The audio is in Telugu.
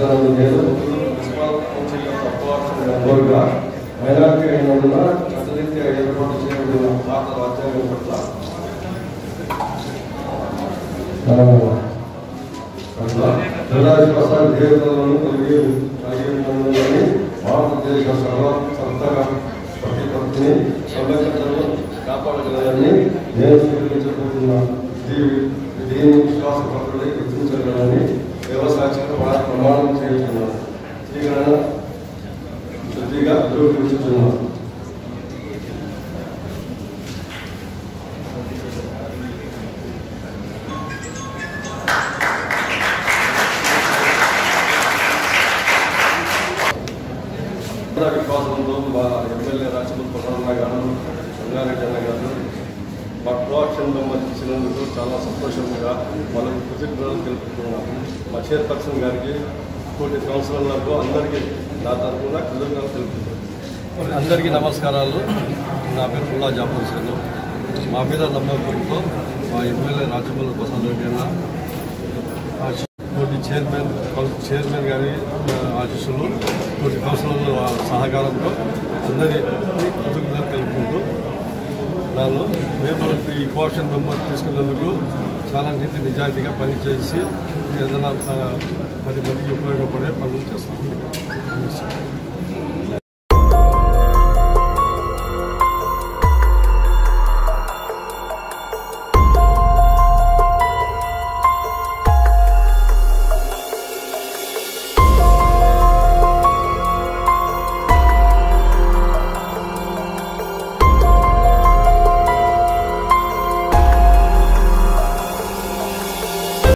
చేస్తున్నాను నేను మున్సిపల్ కౌన్సిల్ యొక్క అప్వార్షన్ మెంబర్గా మైనార్టీ అయినందున చట్టరీత్యా ఏర్పాటు చేయబడిన భారత రాజ్యాంగం పట్ల ప్రజాది ప్రసాద్ దేవతలను కలిగి కలిగి ఉన్నదని భారతదేశ సర్వ సర్తక ప్రతిపత్తిని సౌలభ్యతను కాపాడగలదని నేను స్వీకరించబోతున్న దీ- దీని విశ్వాసపత్రులై గుర్తించగలని వ్యవసాయ ప్రమాణం చేస్తున్నాను స్వీకరణ శుద్ధిగా ధృవీకరించుతున్నాను కూడా విశ్వాసంతో మా ఎమ్మెల్యే రాజమూర్తి ప్రసన్న గారు రంగారెడ్డి అన్న గారు మా ప్రోక్షన్లో మరి ఇచ్చినందుకు చాలా సంతోషంగా వాళ్ళకి కృతజ్ఞతలు తెలుపుతున్నాము మా చైర్పర్సన్ గారికి కోటి కౌన్సిలర్లకు అందరికీ నా తరఫున కృతజ్ఞతలు తెలుపుతున్నాను అందరికీ నమస్కారాలు నా పేరు పుల్లా జాఫర్ హుసేన్ మా మీద నమ్మకంతో మా ఎమ్మెల్యే రాజమౌళి ప్రసాద్ రెడ్డి అన్న ఆ తోటి చైర్మన్ కౌన్- చైర్మన్ గారి ఆ, ఆశీస్సులు తోటి కౌన్సిలర్ల సహకారంతో అందరి కృతజ్ఞతలు తెలుపుకుంటూ నాలో మేము ఈ కోషన్ మెంబర్ తీసుకున్నందుకు చాలా నీతి నిజాయితీగా పనిచేసి ఏదైనా ఆ, పది మందికి ఉపయోగపడే పనులు చేస్తాం